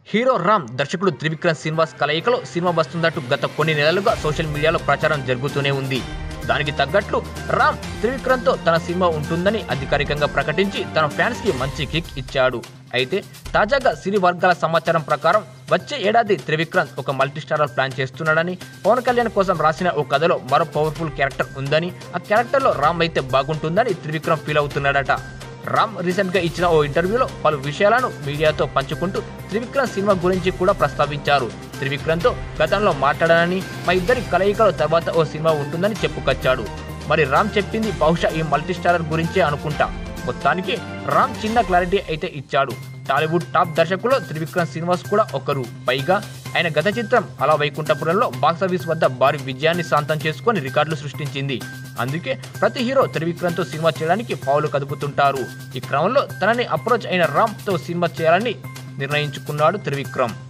hero Ram దర్శకుడు త్రివిక్రమ్ శ్రీనివాస్ కలయికలో cinema వస్తుందట్టు గత కొన్ని నెలలుగా సోషల్ మీడియాలో ప్రచారం జరుగుతూనే ఉంది దానికి తగ్గట్లు రామ్ త్రివిక్రమ్తో తన సినిమా ఉంటుందని అధికారికంగా ప్రకటించి తన ఫ్యాన్స్ కి మంచి కిక్ ఇచ్చాడు అయితే తాజాగా సినీ వర్గాల సమాచారం ప్రకారం వచ్చే ఏడాది త్రివిక్రమ్ ఒక మల్టీ స్టారర్ ప్లాన్ చేస్తున్నాడని పవన్ కళ్యాణ్ కోసం రాసిన ఓ కథలో మరో పవర్ఫుల్ క్యారెక్టర్ ఉందని ఆ క్యారెక్టర్లో రామ్ అయితే బాగుంటుందని త్రివిక్రమ్ ఫీల్ అవుతున్నాడట రామ్ రీసెంట్ గా ఇచ్చిన ఓ ఇంటర్వ్యూలో పలు విషయాలను మీడియాతో పంచుకుంటూ త్రివిక్రమ్ సినిమా గురించి కూడా ప్రస్తావించారు త్రివిక్రమ్ తో గతంలో మాట్లాడానని మా ఇద్దరి కలయికల తర్వాత ఓ సినిమా ఉంటుందని చెప్పుకొచ్చాడు మరి రామ్ చెప్పింది బహుశా ఈ మల్టీ స్టారర్ గురించే అనుకుంటా మొత్తానికి రామ్ చిన్న క్లారిటీ అయితే ఇచ్చాడు టాలీవుడ్ టాప్ దర్శకుల్లో త్రివిక్రమ్ శ్రీనివాస్ కూడా ఒకరు పైగా ఆయన గత చిత్రం అలా వైకుంఠపురంలో బాక్సాఫీస్ వద్ద భారీ విజయాన్ని సాంతం చేసుకొని రికార్డులు సృష్టించింది అందుకే ప్రతి హీరో త్రివిక్రమ్తో సినిమా చేయడానికి పావులు కదుపుతుంటారు ఈ క్రమంలో తనని అప్రోచ్ అయిన రామ్ తో సినిమా చేయాలని నిర్ణయించుకున్నాడు త్రివిక్రమ్